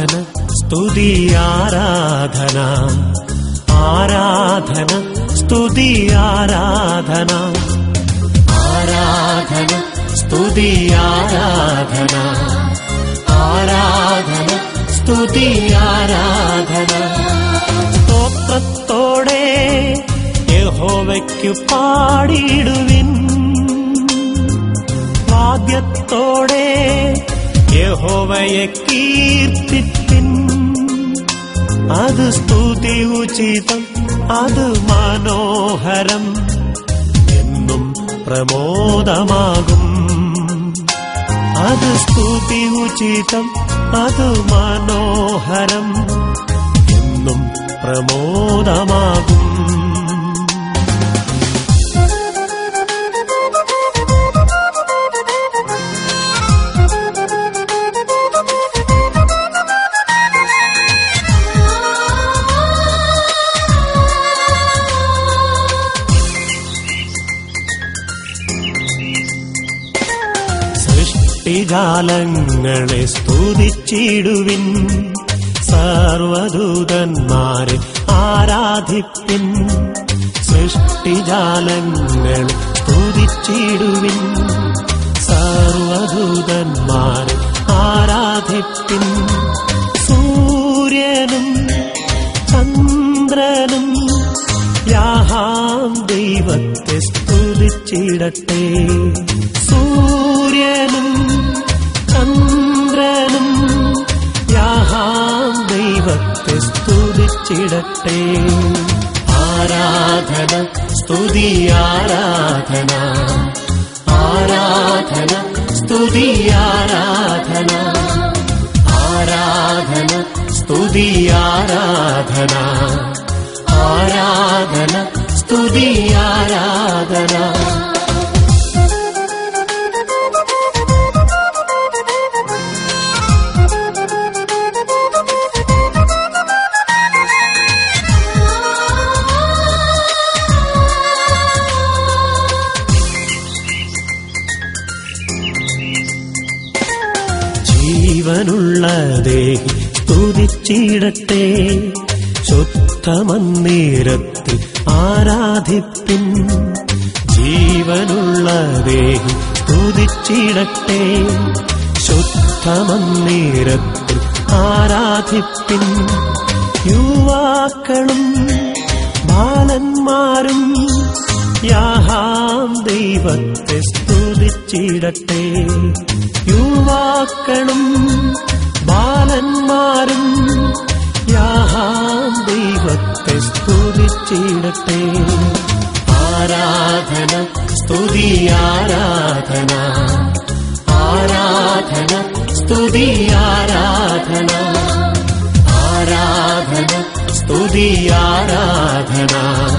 ആരാധന സ്തുതി ആരാധന ആരാധന സ്തുതി ആരാധന ആരാധന സ്തുതി ആരാധന ആരാധന സ്തുതി ആരാധന സ്തോത്രത്തോടെ യഹോവയ്ക്കു പാടിയിടുവിൻ വാദ്യത്തോടെ യഹോവയെ കീർത്തിപ്പിൻ അത് സ്തുതി ഉചിതം അത് മനോഹരം എന്നും പ്രമോദമാകും അത് സ്തുതി ഉചിതം അത് മനോഹരം എന്നും പ്രമോദമാകും സൃഷ്ടിജാലങ്ങളെ സ്തുതിച്ചിടുവിൻ സർവദൂതന്മാരെ ആരാധിപ്പിൻ സൃഷ്ടിജാലങ്ങളെ സ്തുതിച്ചിടുവിൻ സർവദൂതന്മാരെ ആരാധിപ്പിൻ സൂര്യനും ചന്ദ്രനും യാഹാം ദൈവത്തെ സ്തുതിച്ചിടട്ടെ സൂര്യനും ചന്ദ്രനും യാഹാം ദൈവത്തെ സ്തുതിച്ചിടട്ടെ ആരാധന സ്തുതി ആരാധന ആരാധന സ്തുതി ആരാധന ആരാധന സ്തുതി ആരാധന ആരാധന സ്തുതി ആരാധന ജീവനുള്ള ദേഹി സ്തുതിച്ചിടട്ടെ ശുദ്ധമന്നീരത്തിൽ ആരാധിപ്പിൻ ജീവനുള്ള ദേഹി സ്തുതിച്ചിടട്ടെ ശുദ്ധമന്നീരത്തിൽ ആരാധിപ്പിൻ യുവാക്കളും ബാലന്മാരും യാഹാം ദൈവത്തെ സ്തുതിച്ചിടട്ടെ യുവാക്കളും ബാലന്മാരും യാഹാം ദൈവത്തെ സ്തുതിച്ചിടട്ടെ ആരാധന സ്തുതി ആരാധന ആരാധന സ്തുതി ആരാധന ആരാധന സ്തുതി ആരാധന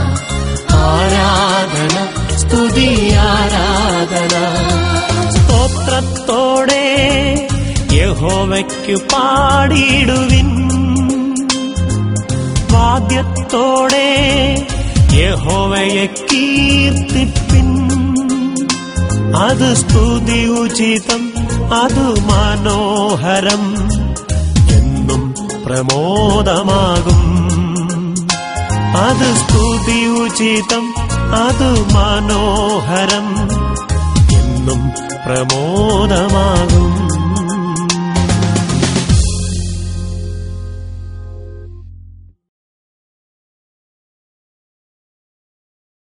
ആരാധന സ്തുതി ആരാധന സ്തോത്രത്തോടെ യഹോവയ്ക്കു പാടിയിടുവിൻ വാദ്യത്തോടെ യഹോവയെ കീർത്തിപ്പിൻ അത് സ്തുതി ഉചിതം അത് മനോഹരം എന്നും പ്രമോദമാകും അത് സ്തുതി ഉചിതം അത് മനോഹരം എന്നും പ്രമോദമാകും